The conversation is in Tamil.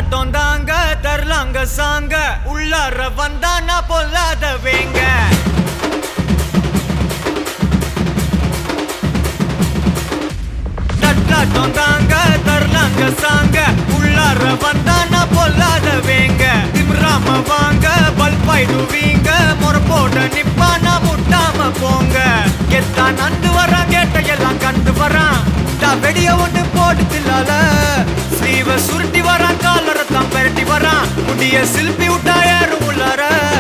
தள்ளாட்டம் தாங்க தரலாங்க சாங்க உள்ளார வந்தா நான் பொல்லாத வேங்க தட்டாட்டம் தாங்க தரலாங்க சாங்க உள்ளார வந்தா நான் பொல்லாத வேங்க திம்ராம வாங்க பல்பாயிடுவீங்க முறை போட நிப்பா நான் முட்டாம போங்க எத்தான் நந்து வரான் கேட்ட எல்லாம் கண்டு வரான் நான் வெடிய ஒண்ணு போட்டு தில்லால ஸ்லீவ சுருட்டி வரான் காலரை தான் பெரட்டி வரான் முடிய சில்பி விட்டா ஏறும் உள்ளார